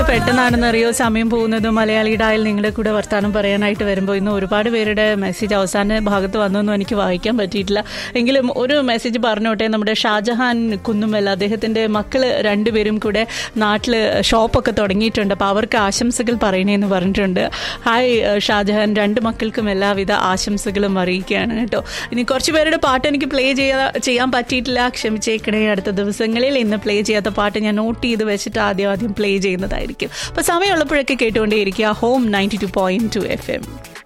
പെട്ടെന്നാണെന്നറിയോ സമയം പോകുന്നത് മലയാളിയുടെ ആയാൽ നിങ്ങളുടെ കൂടെ വർത്താനം പറയാനായിട്ട് വരുമ്പോൾ ഇന്ന് ഒരുപാട് പേരുടെ മെസ്സേജ് അവസാന ഭാഗത്ത് വന്നൊന്നും എനിക്ക് വായിക്കാൻ പറ്റിയിട്ടില്ല എങ്കിലും ഒരു മെസ്സേജ് പറഞ്ഞോട്ടെ നമ്മുടെ ഷാജഹാൻ കുന്നുമൽ അദ്ദേഹത്തിന്റെ മക്കള് രണ്ടുപേരും കൂടെ നാട്ടിൽ ഷോപ്പൊക്കെ തുടങ്ങിയിട്ടുണ്ട് അപ്പോൾ അവർക്ക് ആശംസകൾ പറയണേന്ന് പറഞ്ഞിട്ടുണ്ട് ഹായ് ഏഹ്, ഷാജഹാൻ രണ്ട് മക്കൾക്കും എല്ലാവിധ ആശംസകളും അറിയിക്കുകയാണ് കേട്ടോ ഇനി കുറച്ച് പേരുടെ പാട്ട് എനിക്ക് പ്ലേ ചെയ്യാ ചെയ്യാൻ പറ്റിയിട്ടില്ല ക്ഷമിച്ചേക്കണേ അടുത്ത ദിവസങ്ങളിൽ ഇന്ന് പ്ലേ ചെയ്യാത്ത പാട്ട് ഞാൻ നോട്ട് ചെയ്ത് വെച്ചിട്ട് ആദ്യം ആദ്യം പ്ലേ ചെയ്യുന്നതായിരിക്കും അപ്പോൾ സമയമുള്ളപ്പോഴൊക്കെ കേട്ടുകൊണ്ടേയിരിക്കുക home ninety two point two F M